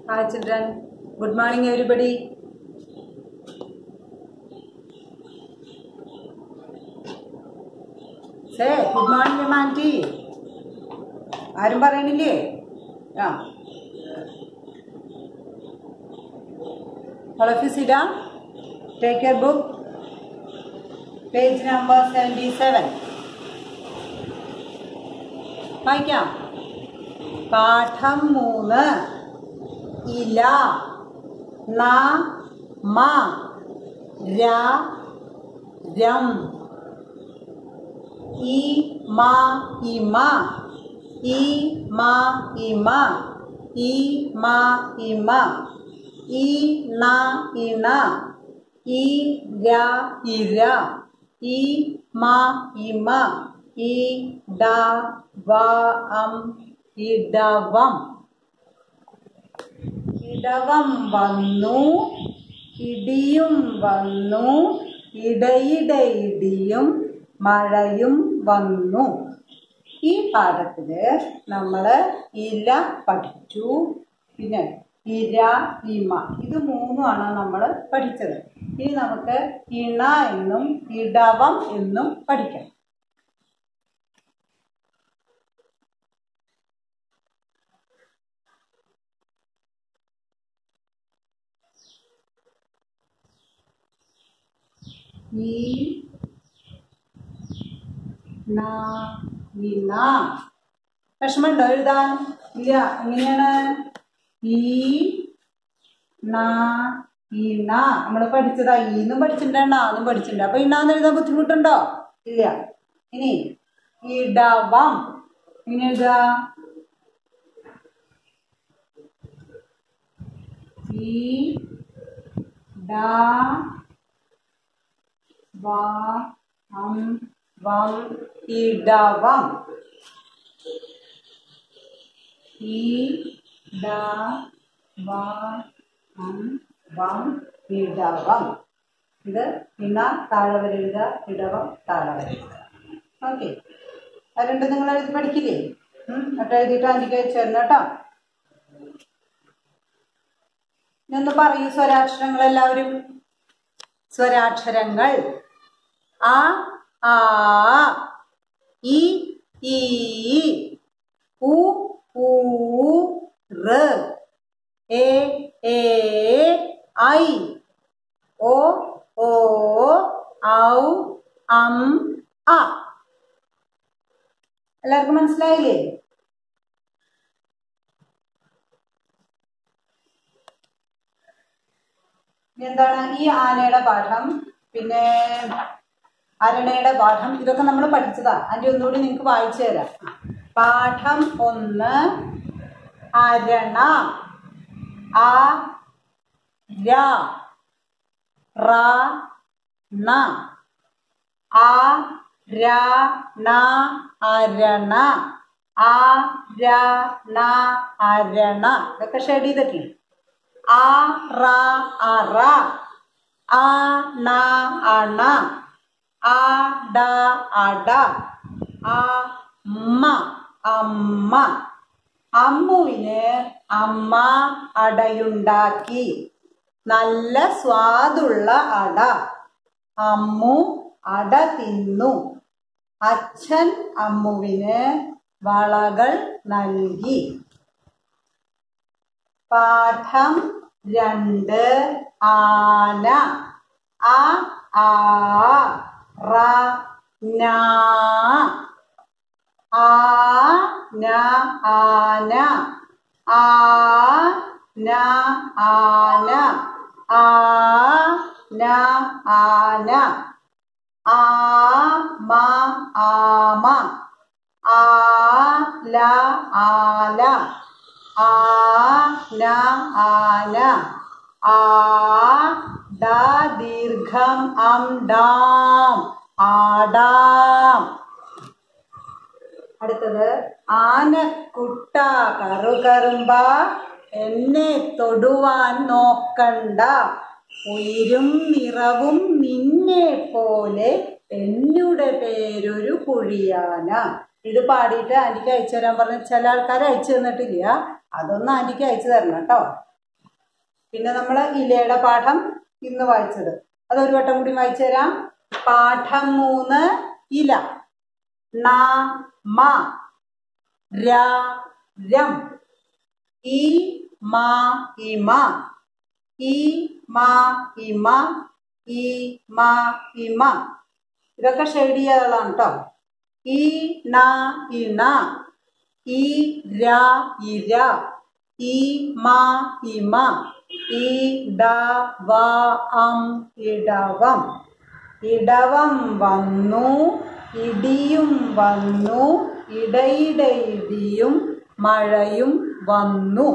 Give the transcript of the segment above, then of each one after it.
Hi children. Good morning everybody. Say good morning Aunty. ആരും പറയണില്ലേ ആ All of you sit down. Take your book. Page number 77. വായിക്കാം പാഠം മൂന്ന് ഇല ന മ ര രം ഇ മ ഇമ ഇ മ ഇമ ഇ മ ഇമ ഇ ന ഇണ ഇ ര ഇര ഇ മ ഇമ ഇ ഡ വ അം ഇടവം ഇടവം വന്നു ഇടിയും വന്നു ഇടയിടെ ഇടിയും മഴയും വന്നു ഈ പാഠത്തില് നമ്മൾ ഇല പഠിച്ചു പിന്നെ ഇര ഇമ ഇത് മൂന്നുമാണ് നമ്മൾ പഠിച്ചത് ഇനി നമുക്ക് ഇണ എന്നും ഇടവം എന്നും പഠിക്കാം ഈ ന ഇണ വിഷമമുണ്ടോ എഴുതാൻ ഇല്ല എങ്ങനെയാണ് ഈ ന ഇണ നമ്മൾ പഠിച്ചതാ ഈന്നും പഠിച്ചിട്ടുണ്ട് നാന്നും പഠിച്ചിട്ടുണ്ട് അപ്പൊ ഇണ്ണാന്ന് എഴുതാൻ ബുദ്ധിമുട്ടുണ്ടോ ഇല്ല ഇനി ഇടവം എങ്ങനെ എഴുതുക ഈ ഡ വ അം വം ഇടവം ഈ ഡ വ അം വം ഇടവം ഇത് ഇണ താഴെ വരെഴുതുക ഇടവം താഴെ വരെഴുതുക ഓക്കെ അത് രണ്ടും നിങ്ങൾ എഴുതി പഠിക്കില്ലേ എന്നിട്ട് എഴുതിയിട്ട് അഞ്ചിക്ക് അയച്ചു തരണം കേട്ടോ ഇതൊന്ന് പറയൂ സ്വരാക്ഷരങ്ങൾ എല്ലാവരും സ്വരാക്ഷരങ്ങൾ ആ ആ ഇ ഈ ഉ ഊ റ് എ ഏ ഐ ഓ ഓ ഔ അം അ എല്ലാവർക്കും മനസ്സിലായില്ലേ ഇനി എന്താണ് ഈ ആനയുടെ പാഠം പിന്നെ അരണയുടെ പാഠം ഇതൊക്കെ നമ്മൾ പഠിച്ചതാ അതിൻ്റെ ഒന്നുകൂടി നിങ്ങൾക്ക് വായിച്ചു തരാം പാഠം ഒന്ന് അരണ ആ ര റ ണ ആ ര ണ അരണ ആ ര ണ അരണ ഇതൊക്കെ ഷെഡ് ചെയ്തിട്ടില്ലേ ആ റ അറ ആ ണ അണ ആ ഡ അട ആ അമ്മ അമ്മ അമ്മുവിന് അമ്മ അടയുണ്ടാക്കി നല്ല സ്വാദുള്ള അട അമ്മു അട തിന്നു അച്ഛൻ അമ്മുവിന് വളകൾ നൽകി പാഠം രണ്ട് ആന ആ ആ റ ന ആ ന ആന ആ ന ആന ആ ന ആന ആ മ ആമ ആ ല ആല ആ ന ആന ആ ഡ ദീർഘം അം ഡാം ആടാം അടുത്തത് ആനക്കുട്ട കറുകറുമ്പ എന്നെ തൊടുവാൻ നോക്കണ്ട ഉയരും നിറവും നിന്നെ പോലെ എന്നുടെ പേരൊരു കുഴിയാന ഇത് പാടിയിട്ട് ആൻറ്റിക്ക് അയച്ചു തരാൻ പറഞ്ഞ ചില ആൾക്കാർ അയച്ചു തന്നിട്ടില്ല അതൊന്നും ആൻറ്റിക്ക് അയച്ചു തരണം കേട്ടോ പിന്നെ നമ്മൾ ഇലയുടെ പാഠം ഇന്ന് വായിച്ചത് അതൊരു വട്ടം കൂടി വായിച്ചു തരാം പാഠം മൂന്ന് ഇല ണ മ ര രം ഈ മ ഇമ ഈ മ ഇമ ഈ മ ഇമ ഇതൊക്കെ ഷെയ്ഡ് ചെയ്യാനുള്ളതാണ് കേട്ടോ ഈ ന ഇണ ഈ ര ഇര ഈ മ ഇമ ഈ ഡ വ അം ഇടവം ഇടവം വന്നു ഇടിയും വന്നു ഇടയിടെ ഇടിയും മഴയും വന്നു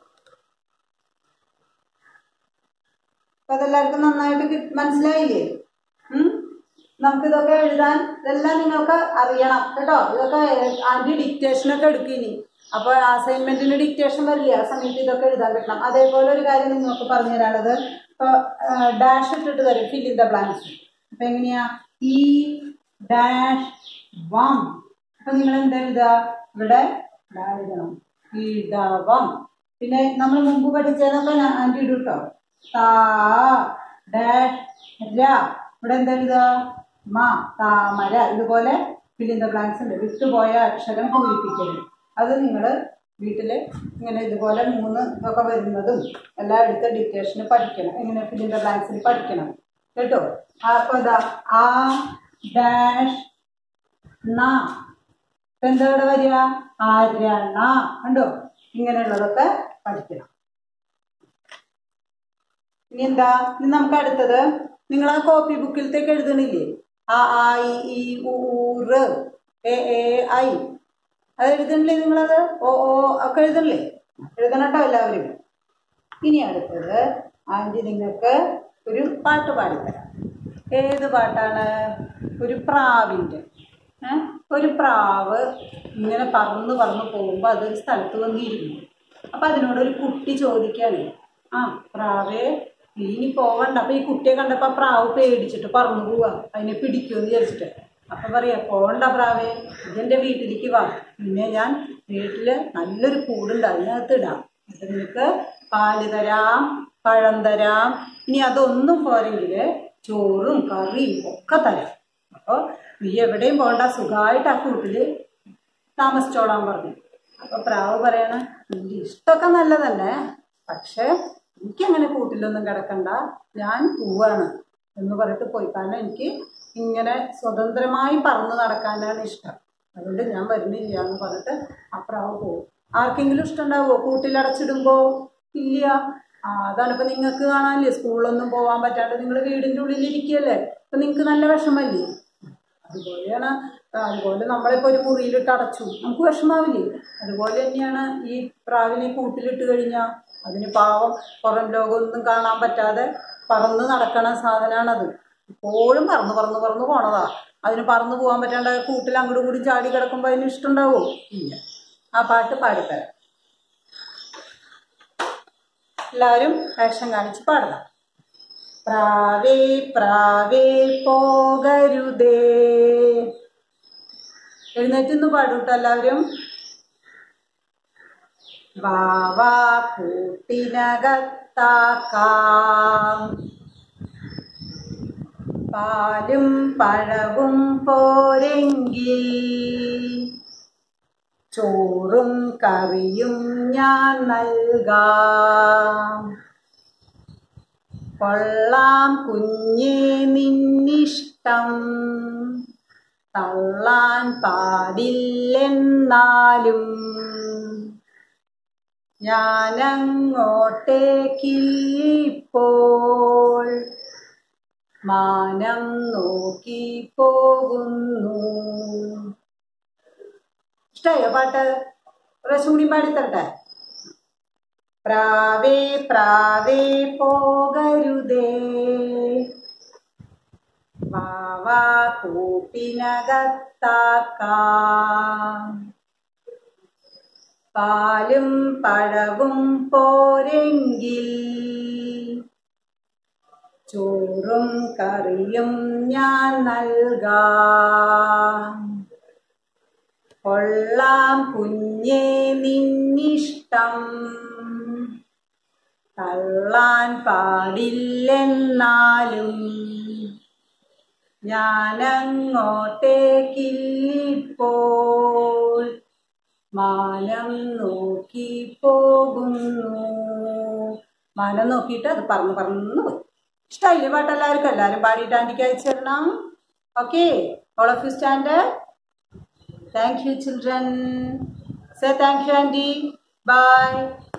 അപ്പൊ അതെല്ലാവർക്കും നന്നായിട്ട് കി- മനസ്സിലായില്ലേ ഉം? നമുക്കിതൊക്കെ എഴുതാൻ ഇതെല്ലാം നിങ്ങൾക്ക് അറിയണം കേട്ടോ ഇതൊക്കെ ആദ്യ ഡിക്റ്റേഷനൊക്കെ എടുക്കിനി അപ്പോൾ അസൈൻമെന്റിന് ഡിക്റ്റേഷൻ വരില്ല ആ സമയത്ത് ഇതൊക്കെ എഴുതാൻ പറ്റണം അതേപോലെ ഒരു കാര്യം നിങ്ങൾക്ക് പറഞ്ഞു തരാനുള്ളത് ഇപ്പോൾ ഡാഷ് ഇട്ടിട്ട് തരും ഫിൽ ഇൻ ദ ബ്ലാങ്ക്സ് അപ്പൊ എങ്ങനെയാ ഈ ഡാഷ് വം അപ്പൊ നിങ്ങൾ എന്താ എഴുതുക ഇവിടെ ഡാ എഴുതണം ഇടവം പിന്നെ നമ്മൾ മുമ്പ് പഠിച്ചതൊക്കെ ഞാൻ ആൻറ്റി ഇടും കേട്ടോ താ ഡാഷ് ര ഇവിടെ എന്താ എഴുതുക മ താമര ഇതുപോലെ ഫിൽ ഇൻ ദ ബ്ലാങ്ക്സ് ഉണ്ട് വിട്ടുപോയ അക്ഷരം പൂരിപ്പിക്കരുത് അത് നിങ്ങൾ വീട്ടിൽ ഇങ്ങനെ ഇതുപോലെ മൂന്ന് ഒക്കെ വരുന്നതും എല്ലാം എടുത്ത ഡിക്റ്റേഷന് പഠിക്കണം എങ്ങനെ ഫിൽ ഇൻ ദ ബ്ലാങ്ക്സിൽ പഠിക്കണം കേട്ടോ അപ്പോൾ ഇതാ ആ ഡാഷ് ന ഇപ്പൊ എന്താ ഇവിടെ വരിക ആരണ കണ്ടോ ഇങ്ങനെയുള്ളതൊക്കെ പഠിക്കണം ഇനി എന്താ ഇനി നമുക്ക് അടുത്തത് നിങ്ങൾ ആ കോപ്പി ബുക്കിലത്തേക്ക് എഴുതണില്ലേ ആ ആ ഇ ഈ ഉ റ് എ എ ഐ അത് എഴുതണില്ലേ നിങ്ങളത് ഓ ഓ ഒക്കെ എഴുതണില്ലേ എഴുതണം കേട്ടോ എല്ലാവരും ഇനി അടുത്തത് ആൻറ്റി നിങ്ങൾക്ക് ഒരു പാട്ട് പാടിത്തരാം ഏത് പാട്ടാണ് ഒരു പ്രാവിൻ്റെ ഏ? ഒരു പ്രാവ് ഇങ്ങനെ പറന്ന് പറന്ന് പോകുമ്പോൾ അതൊരു സ്ഥലത്ത് വന്നിരുന്നു അപ്പം അതിനോട് ഒരു കുട്ടി ചോദിക്കാണ് ആ പ്രാവേ നീ ഇനി പോവണ്ട അപ്പം ഈ കുട്ടിയെ കണ്ടപ്പോൾ ആ പ്രാവ് പേടിച്ചിട്ട് പറന്നു പോവാ അതിനെ പിടിക്കുമെന്ന് വിചാരിച്ചിട്ട് അപ്പം പറയാ പോവണ്ട പ്രാവേ ഇതെൻ്റെ വീട്ടിലേക്ക് വാ പിന്നെ ഞാൻ വീട്ടിൽ നല്ലൊരു കൂടുണ്ട് അതിനകത്ത് ഇടാം എന്നിട്ട് നിനക്ക് പാല് തരാം പഴം തരാം ഇനി അതൊന്നും പോരെങ്കിൽ ചോറും കറിയും ഒക്കെ തരാം അപ്പോൾ നീ എവിടെയും പോകണ്ട സുഖമായിട്ട് ആ കൂട്ടിൽ താമസിച്ചോളാൻ പറഞ്ഞു അപ്പോൾ പ്രാവ് പറയണ നിന്റെ ഇഷ്ടമൊക്കെ നല്ലതന്നെ പക്ഷേ എനിക്കങ്ങനെ കൂട്ടിലൊന്നും കിടക്കണ്ട ഞാൻ പോവാണ് എന്ന് പറഞ്ഞിട്ട് പോയി കാരണം എനിക്ക് ഇങ്ങനെ സ്വതന്ത്രമായി പറന്ന് നടക്കാനാണ് ഇഷ്ടം അതുകൊണ്ട് ഞാൻ വരുന്നില്ല എന്ന് പറഞ്ഞിട്ട് ആ പ്രാവ് പോകും ആർക്കെങ്കിലും ഇഷ്ടമുണ്ടാവുമോ കൂട്ടിലടച്ചിടുമ്പോൾ ഇല്ല ആ അതാണ് ഇപ്പം നിങ്ങൾക്ക് കാണാനില്ലേ സ്കൂളിലൊന്നും പോകാൻ പറ്റാണ്ട് നിങ്ങൾ വീടിൻ്റെ ഉള്ളിൽ ഇരിക്കുകയല്ലേ അപ്പം നിങ്ങൾക്ക് നല്ല വിഷമല്ലേ അതുപോലെയാണ് അതുപോലെ നമ്മളിപ്പോൾ ഒരു മുറിയിലിട്ട് അടച്ചു നമുക്ക് വിഷമാവില്ലേ അതുപോലെ തന്നെയാണ് ഈ പ്രാവിനെ കൂട്ടിലിട്ട് കഴിഞ്ഞാൽ അതിന് പാവം പുറം ലോകമൊന്നും കാണാൻ പറ്റാതെ പറന്ന് നടക്കണ സാധനമാണത് എപ്പോഴും പറന്ന് പറന്ന് പറന്ന് പോണതാ അതിന് പറന്ന് പോകാൻ പറ്റാണ്ട് കൂട്ടിൽ അങ്ങോട്ടും കൂടി ചാടി കിടക്കുമ്പോൾ അതിന് ഇഷ്ടമുണ്ടാവോ ഇല്ല ആ പാട്ട് പാടിത്തരാം എല്ലാവരും വേഷം കാണിച്ച് പാടണം പ്രാവേ പ്രാവേ പോകരുതേ എഴുന്നേറ്റൊന്ന് പാടൂട്ടോ എല്ലാവരും വാവാ കൂട്ടിനകത്താക്കാം പാലും പഴവും പോരെങ്കിൽ ചോറും കറിയും ഞാൻ നൽകാം കൊള്ളാം കുഞ്ഞേ നിന്നിഷ്ടം തള്ളാൻ പാടില്ലെന്നാലും ഞാനങ്ങോട്ടേക്കിപ്പോൾ മാനം നോക്കി പോകുന്നു ഇഷ്ടായോ പാട്ട് പ്രാവശ്യം കൂടി പാടിത്തരട്ടെ പ്രാവേ പ്രാവേ പോകരുതേ വാവാ കൂട്ടിനകത്താക്കാം പാലും പഴവും പോരെങ്കിൽ ചോറും കറിയും ഞാൻ നൽകാം കൊള്ളാം കുഞ്ഞേ നിന്നിഷ്ടം തള്ളാൻ തള്ളാൻ പാടില്ലെന്നാലും ഞാനങ്ങോട്ടേക്കില്ലിപ്പോൾ മാനം നോക്കി പോകുന്നു മാനം നോക്കിയിട്ട് അത് പറന്ന് പറന്ന് പോയി ഇഷ്ടമായില്ലേ പാട്ട് എല്ലാവർക്കും എല്ലാവരും പാടിയിട്ട് ആൻറ്റിക്ക് അയച്ചു തരണം okay all of you stand thank you children say thank you aunty by